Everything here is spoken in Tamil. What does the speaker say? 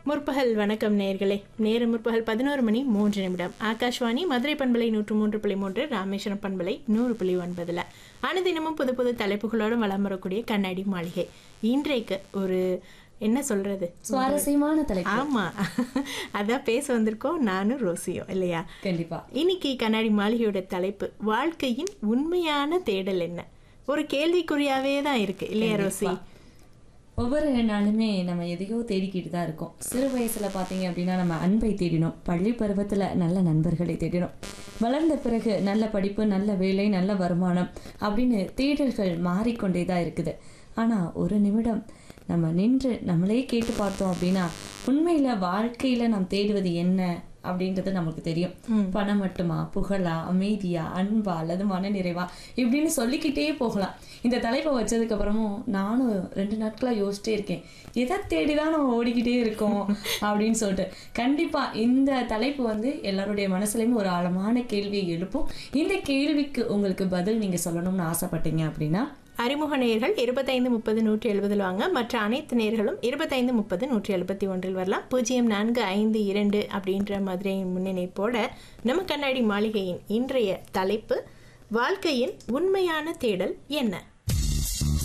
முற்பகல் வணக்கம் நேர்களே நேரம் முற்பகல் பதினோரு மணி மூன்று நிமிடம் ஆகாஷ்வாணி மதுரை பண்பலை நூற்று மூன்று புள்ளி மூன்று ராமேஸ்வரம் பண்பலை நூறு புள்ளி ஒன்பதுல அனுதினமும் புது புது தலைப்புகளோடு வலம் வரக்கூடிய கண்ணாடி மாளிகை இன்றைக்கு ஒரு என்ன சொல்றது சுவாரஸ்யமான தலைப்பு ஆமா அதான் பேச வந்திருக்கோம் நானும் ரோசியும் இல்லையா கண்டிப்பா இன்னைக்கு கண்ணாடி மாளிகையோட தலைப்பு வாழ்க்கையின் உண்மையான தேடல் என்ன ஒரு கேள்விக்குறியாவே தான் இருக்கு இல்லையா ரோசி ஒவ்வொரு நாளுமே நம்ம எதையோ தேடிக்கிட்டு தான் இருக்கோம் சிறு வயசுல பாத்தீங்க அப்படின்னா நம்ம அன்பை தேடினோம் பள்ளி பருவத்துல நல்ல நண்பர்களை தேடினோம் வளர்ந்த பிறகு நல்ல படிப்பு நல்ல வேலை நல்ல வருமானம் அப்படின்னு தேடல்கள் மாறிக்கொண்டே தான் இருக்குது ஆனா ஒரு நிமிடம் நம்ம நின்று நம்மளே கேட்டு பார்த்தோம் அப்படின்னா உண்மையில வாழ்க்கையில நாம் தேடுவது என்ன அப்படின்றது நமக்கு தெரியும் பணம் மட்டுமா புகழா அமைதியா அன்பா அல்லது மனநிறைவா இப்படின்னு சொல்லிக்கிட்டே போகலாம் இந்த தலைப்பை வச்சதுக்கு அப்புறமும் நானும் ரெண்டு நாட்களா யோசிச்சிட்டே இருக்கேன் எதை தேடிதான் நம்ம ஓடிக்கிட்டே இருக்கோம் அப்படின்னு சொல்லிட்டு கண்டிப்பா இந்த தலைப்பு வந்து எல்லாருடைய மனசுலயுமே ஒரு ஆழமான கேள்வியை எழுப்பும் இந்த கேள்விக்கு உங்களுக்கு பதில் நீங்க சொல்லணும்னு ஆசைப்பட்டீங்க அப்படின்னா அறிமுக நேயர்கள் இருபத்தைந்து முப்பது நூற்றி எழுபதில் வாங்க மற்ற அனைத்து நேர்களும் இருபத்தைந்து முப்பது நூற்றி எழுபத்தி ஒன்றில் வரலாம் பூஜ்ஜியம் நான்கு ஐந்து இரண்டு அப்படின்ற மதுரையின் முன்னிணைப்போட நம்ம கண்ணாடி மாளிகையின் இன்றைய தலைப்பு வாழ்க்கையின் உண்மையான தேடல் என்ன